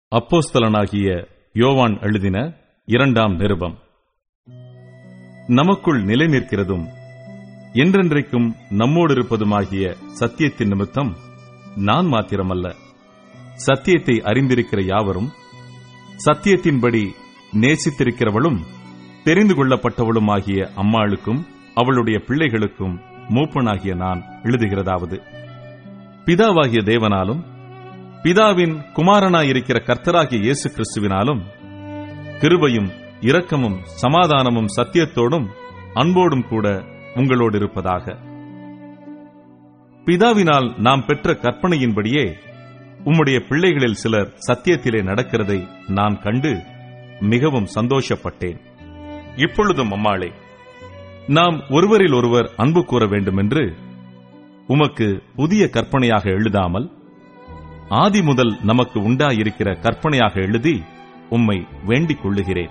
அப்போஸ்தலனாகிய யோவான் எழுதின இரண்டாம் நிருபம் நமக்குள் நிலை நிற்கிறதும் என்றென்றைக்கும் நம்மோடு இருப்பதுமாகிய சத்தியத்தின் நிமித்தம் நான் மாத்திரமல்ல சத்தியத்தை அறிந்திருக்கிற யாவரும் சத்தியத்தின்படி நேசித்திருக்கிறவளும் தெரிந்து கொள்ளப்பட்டவளுமாகிய அம்மாளுக்கும் அவளுடைய பிள்ளைகளுக்கும் மூப்பனாகிய நான் எழுதுகிறதாவது பிதாவாகிய தேவனாலும் பிதாவின் குமாரனாயிருக்கிற கர்த்தராகிய இயேசு கிறிஸ்துவினாலும் கிருபையும் இரக்கமும் சமாதானமும் சத்தியத்தோடும் அன்போடும் கூட உங்களோடு இருப்பதாக பிதாவினால் நாம் பெற்ற கற்பனையின்படியே உம்முடைய பிள்ளைகளில் சிலர் சத்தியத்திலே நடக்கிறதை நான் கண்டு மிகவும் சந்தோஷப்பட்டேன் இப்பொழுதும் அம்மாளே நாம் ஒருவரில் ஒருவர் அன்பு கூற வேண்டுமென்று உமக்கு புதிய கற்பனையாக எழுதாமல் ஆதி முதல் நமக்கு உண்டாயிருக்கிற கற்பனையாக எழுதி உம்மை வேண்டிக் கொள்ளுகிறேன்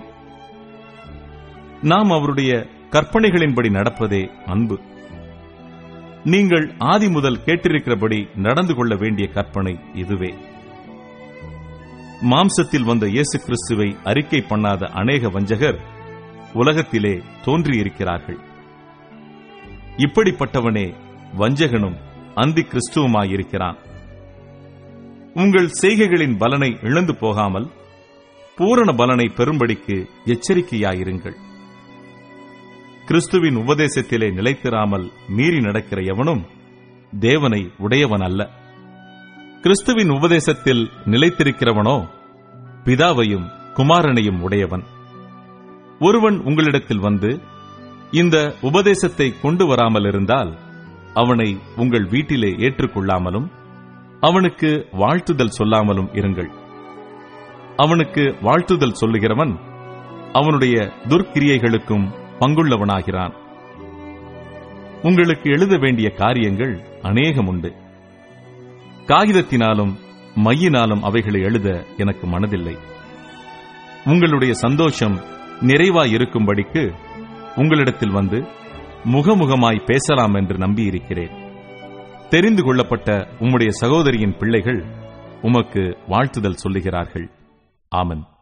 நாம் அவருடைய கற்பனைகளின்படி நடப்பதே அன்பு நீங்கள் ஆதி முதல் கேட்டிருக்கிறபடி நடந்து கொள்ள வேண்டிய கற்பனை இதுவே மாம்சத்தில் வந்த இயேசு கிறிஸ்துவை அறிக்கை பண்ணாத அநேக வஞ்சகர் உலகத்திலே தோன்றியிருக்கிறார்கள் இப்படிப்பட்டவனே வஞ்சகனும் அந்தி கிறிஸ்துவுமாயிருக்கிறான் உங்கள் செய்கைகளின் பலனை இழந்து போகாமல் பூரண பலனை பெறும்படிக்கு எச்சரிக்கையாயிருங்கள் கிறிஸ்துவின் உபதேசத்திலே நிலைத்திராமல் மீறி நடக்கிற எவனும் தேவனை உடையவன் அல்ல கிறிஸ்துவின் உபதேசத்தில் நிலைத்திருக்கிறவனோ பிதாவையும் குமாரனையும் உடையவன் ஒருவன் உங்களிடத்தில் வந்து இந்த உபதேசத்தை கொண்டு வராமல் இருந்தால் அவனை உங்கள் வீட்டிலே ஏற்றுக்கொள்ளாமலும் அவனுக்கு வாழ்த்துதல் சொல்லாமலும் இருங்கள் அவனுக்கு வாழ்த்துதல் சொல்லுகிறவன் அவனுடைய துர்க்கிரியைகளுக்கும் பங்குள்ளவனாகிறான் உங்களுக்கு எழுத வேண்டிய காரியங்கள் அநேகம் உண்டு காகிதத்தினாலும் மையினாலும் அவைகளை எழுத எனக்கு மனதில்லை உங்களுடைய சந்தோஷம் நிறைவாய் இருக்கும்படிக்கு உங்களிடத்தில் வந்து முகமுகமாய் பேசலாம் என்று நம்பியிருக்கிறேன் தெரிந்து கொள்ளப்பட்ட உம்முடைய சகோதரியின் பிள்ளைகள் உமக்கு வாழ்த்துதல் சொல்லுகிறார்கள் ஆமன்